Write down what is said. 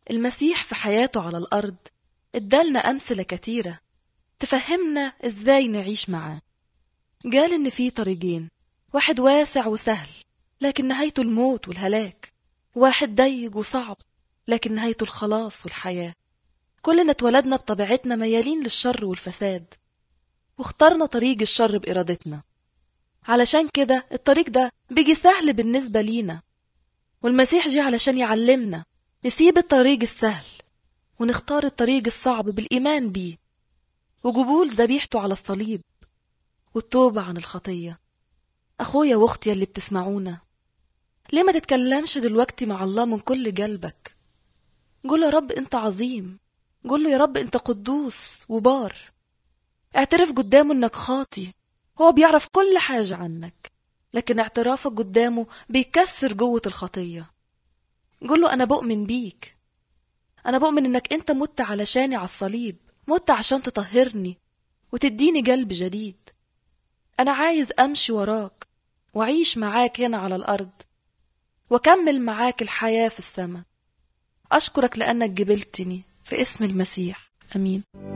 المسيح في حياته على الأرض ادالنا أمثلة كتيرة تفهمنا إزاي نعيش معاه قال إن في طريقين واحد واسع وسهل لكن نهايته الموت والهلاك واحد ضيق وصعب لكن نهايته الخلاص والحياة كلنا اتولدنا بطبيعتنا ميالين للشر والفساد واخترنا طريق الشر بإرادتنا علشان كده الطريق ده بيجي سهل بالنسبة لينا والمسيح جه علشان يعلمنا نسيب الطريق السهل ونختار الطريق الصعب بالإيمان بيه وقبول ذبيحته على الصليب والتوبة عن الخطية أخويا وأختي اللي بتسمعونا ليه ما تتكلمش دلوقتي مع الله من كل قلبك قول يا رب أنت عظيم قول له يا رب أنت قدوس وبار اعترف قدامه أنك خاطي هو بيعرف كل حاجة عنك لكن اعترافك قدامه بيكسر جوة الخطية قول له أنا بؤمن بيك أنا بؤمن إنك أنت مت علشاني على الصليب مت عشان تطهرني وتديني قلب جديد أنا عايز أمشي وراك وأعيش معاك هنا على الأرض وأكمل معاك الحياة في السماء أشكرك لأنك جبلتني في اسم المسيح أمين